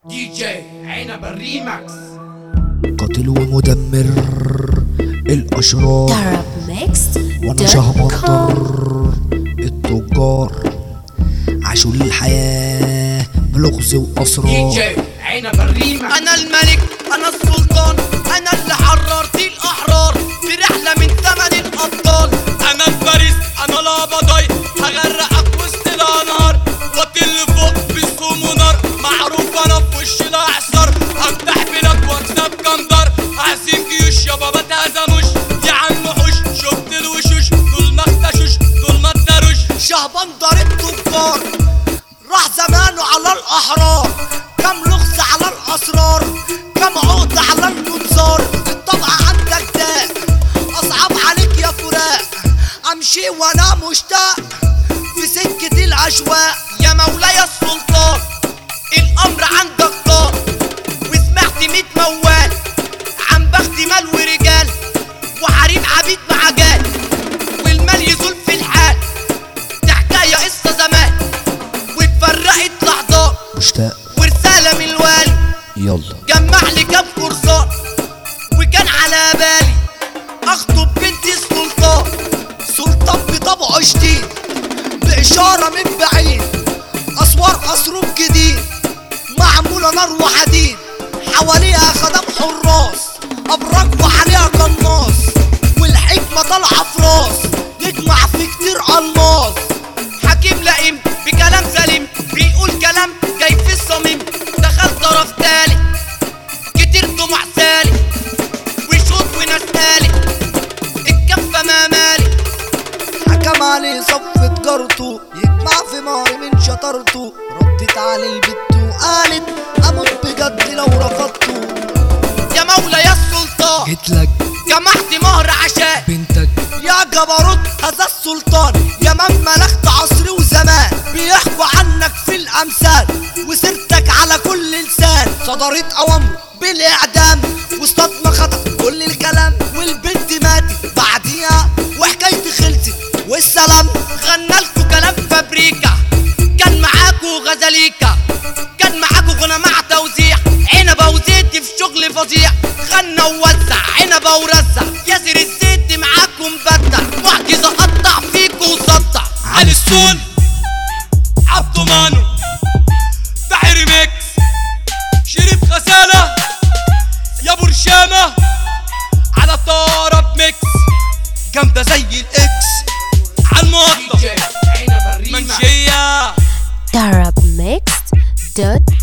دي جي عنب الريماكس قاتل ومدمر الأشرار Arab Mixed وانا شهمنطر التجار عاشوا للحياة بلغز دي وأسرار جي عنب الريماكس انا الملك انا السلطان انا اللي حررت الاحرار في رحله من ثمن الابطال انا الفارس انا الابضاي هغرقك وسط الانهار واطل فوق بالسوم ونار معروف انا في وش الاعصار هفتح بلاد واكسب كندر هزيم جيوش يابا ما تهزموش يا عم حوش شفت الوشوش دول ما اختشوش دول ما اتدروش شهبان ضارب تجار راح زمانه على الأحرار كم لغز على الأسرار كم عقد على المنظار الطبع عندك داء أصعب عليك يا فراق أمشي وأنا مشتاق في سكة الأشواق يا مولاي السلطان الأمر عندك طار وسمعت ميت موال عن بخت مال ورجال وحريم عبيد بعجال والمال يزول في الحال دي حكاية قصة زمان واتفرقت لحظات مشتاق ورسالة من الوالي يلا جمع لي كام كورسات وكان على بالي اخطب بنتي السلطان سلطان بطبعه شديد بإشارة من بعيد أسوار أسروب جديد معمولة نار وحديد حواليها خدم حراس أبراج وعليها قناص والحكمة طالعة في راس نجمع في كتير ألماس حكيم لئيم بكلام سليم بيقول كلام جاي في الصميم دخل طرف تالي كتير طمع سالي وشوط وناس تالي الكفة ما مالي حكم عليه صف تجارته يجمع في مهر من شطارته ردت عليه البت وقالت اموت بجد لو رفضته يا مولاي يا السلطان جيتلك جمعت مهر عشان بنتك يا جبروت هذا السلطان يا من ملكت عصر وزمان بيحكوا عنك في الامثال وسيرتك على كل لسان صدرت اوامر بالاعدام واستطمى خطأ كل الكلام والبنت ماتت بعديها وحكايتي خلصت والسلام غنالكوا كلام فابريكا كان معاكوا غزاليكا كان معاكوا غنى مع توزيع عنبة وزيت في شغل فظيع غنى ووزع عنبة ورزع ياسر الزيت معاكم بدع معجزة قطع فيكوا وسطع علي السون عبدو مانو بحر ميكس شريف غسالة يا برشامة على طرب ميكس جامدة زي الاكس دي عالمقطة جي عنب الريماكس منشية Arab Mixed dot